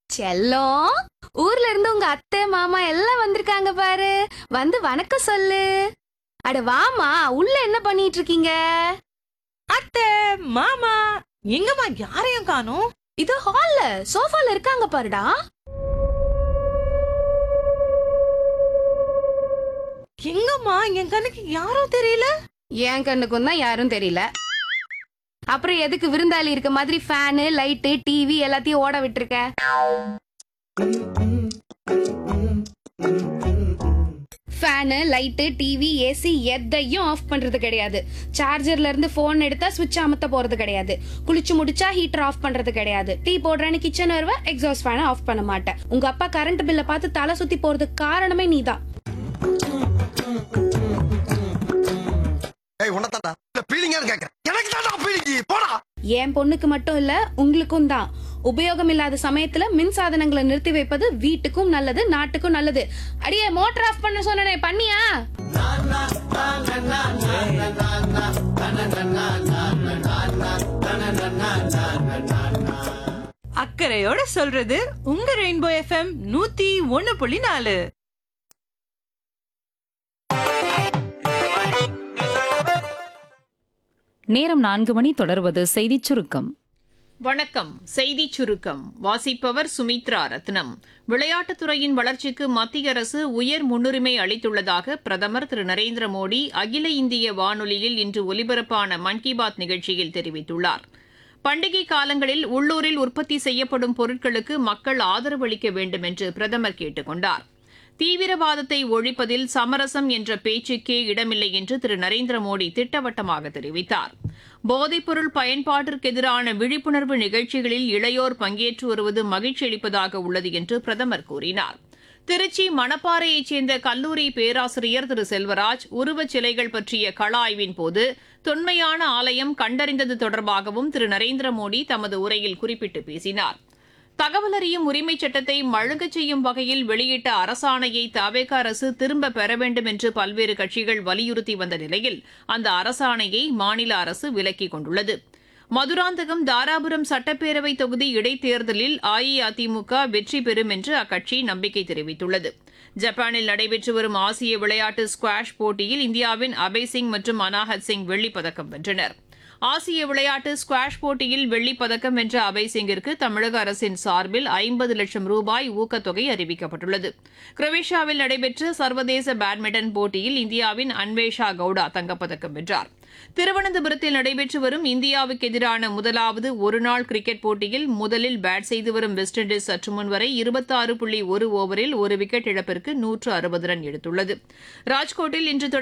செல்லம் ஊர்ல இருந்து உங்க அத்தை மாமா எல்லாம் வந்திருக்காங்க பாரு வந்து வணக்கம் சொல்லு அட வாமா உள்ள என்ன பண்ணிட்டு இருக்கீங்க அத்தை மாமா எங்கம்மா யாரையும் காணோம் இது ஹால்ல சோஃபால இருக்காங்க பாருடா எங்கம்மா என் கண்ணுக்கு யாரும் தெரியல என் கண்ணுக்கும் தான் யாரும் தெரியல அப்புறம் எதுக்கு விருந்தாளி இருக்க மாதிரி ஃபேனு லைட்டு டிவி எல்லாத்தையும் ஓட விட்டுருக்க ஃபேனு லைட்டு டிவி ஏசி எதையும் ஆஃப் பண்றது கிடையாது சார்ஜர்ல இருந்து போன் எடுத்தா சுவிட்ச் அமுத்த போறது கிடையாது குளிச்சு முடிச்சா ஹீட்டர் ஆஃப் பண்றது கிடையாது டீ போடுறேன்னு கிச்சன் வருவ எக்ஸாஸ்ட் ஃபேனை ஆஃப் பண்ண மாட்டேன் உங்க அப்பா கரண்ட் பில்லை பார்த்து தலை சுத்தி போறதுக்கு காரணமே நீதான் ஏய் உன்னதாடா இல்ல பீலிங்கா கேக்குறேன் எனக்கு தான்டா பீலிங்கி போடா என் பொண்ணுக்கு மட்டும் இல்ல உங்களுக்கும் தான் உபயோகம் இல்லாத சமயத்துல மின் சாதனங்களை நிறுத்தி வைப்பது வீட்டுக்கும் நல்லது நாட்டுக்கும் நல்லது அடியே மோட்டர் ஆஃப் பண்ண சொன்னனே பண்ணியா அக்கறையோட சொல்றது உங்க ரெயின்போ எஃப்எம் நூத்தி ஒண்ணு புள்ளி நாலு நேரம் நான்கு மணி தொடர்வது செய்திச் சுருக்கம் வணக்கம் செய்தி சுருக்கம் வாசிப்பவர் சுமித்ரா ரத்னம் விளையாட்டுத் துறையின் வளர்ச்சிக்கு மத்திய அரசு உயர் முன்னுரிமை அளித்துள்ளதாக பிரதமர் திரு நரேந்திர மோடி அகில இந்திய வானொலியில் இன்று ஒலிபரப்பான மன் கி பாத் நிகழ்ச்சியில் தெரிவித்துள்ளார் பண்டிகை காலங்களில் உள்ளூரில் உற்பத்தி செய்யப்படும் பொருட்களுக்கு மக்கள் ஆதரவு அளிக்க வேண்டும் என்று பிரதமர் கேட்டுக் கொண்டார் தீவிரவாதத்தை ஒழிப்பதில் சமரசம் என்ற பேச்சுக்கே இடமில்லை என்று திரு நரேந்திர மோடி திட்டவட்டமாக தெரிவித்தார் போதைப்பொருள் பயன்பாட்டிற்கு எதிரான விழிப்புணர்வு நிகழ்ச்சிகளில் இளையோர் பங்கேற்று வருவது மகிழ்ச்சி அளிப்பதாக உள்ளது என்று பிரதமர் கூறினார் திருச்சி மணப்பாறையைச் சேர்ந்த கல்லூரி பேராசிரியர் திரு செல்வராஜ் உருவச் சிலைகள் பற்றிய கள ஆய்வின் போது தொன்மையான ஆலயம் கண்டறிந்தது தொடர்பாகவும் திரு நரேந்திர மோடி தமது உரையில் குறிப்பிட்டு பேசினார் தகவல் அறியும் உரிமைச் சட்டத்தை மழுங்கச் செய்யும் வகையில் வெளியிட்ட அரசாணையை தவேக அரசு திரும்ப பெற வேண்டும் என்று பல்வேறு கட்சிகள் வலியுறுத்தி வந்த நிலையில் அந்த அரசாணையை மாநில அரசு விலக்கிக் கொண்டுள்ளது மதுராந்தகம் தாராபுரம் சட்டப்பேரவை தொகுதி இடைத்தேர்தலில் அஇஅதிமுக வெற்றி பெறும் என்று அக்கட்சி நம்பிக்கை தெரிவித்துள்ளது ஜப்பானில் நடைபெற்று வரும் ஆசிய விளையாட்டு ஸ்குவாஷ் போட்டியில் இந்தியாவின் அபய் சிங் மற்றும் அனாஹத் சிங் வெள்ளிப் பதக்கம் வென்றனர் ஆசிய விளையாட்டு ஸ்குவாஷ் போட்டியில் வெள்ளிப் பதக்கம் வென்ற அபய் சிங்கிற்கு தமிழக அரசின் சார்பில் ஐம்பது லட்சம் ரூபாய் ஊக்கத்தொகை அறிவிக்கப்பட்டுள்ளது குரோவேஷியாவில் நடைபெற்ற சர்வதேச பேட்மிண்டன் போட்டியில் இந்தியாவின் அன்வேஷா கவுடா தங்கப்பதக்கம் வென்றார் திருவனந்தபுரத்தில் நடைபெற்று வரும் இந்தியாவுக்கு எதிரான முதலாவது ஒருநாள் கிரிக்கெட் போட்டியில் முதலில் பேட் செய்து வரும் வெஸ்ட் இண்டீஸ் சற்று முன் வரை இருபத்தாறு புள்ளி ஒரு ஓவரில் ஒரு விக்கெட் இழப்பிற்கு நூற்று அறுபது ரன் எடுத்துள்ளது ராஜ்கோட்டில் இன்று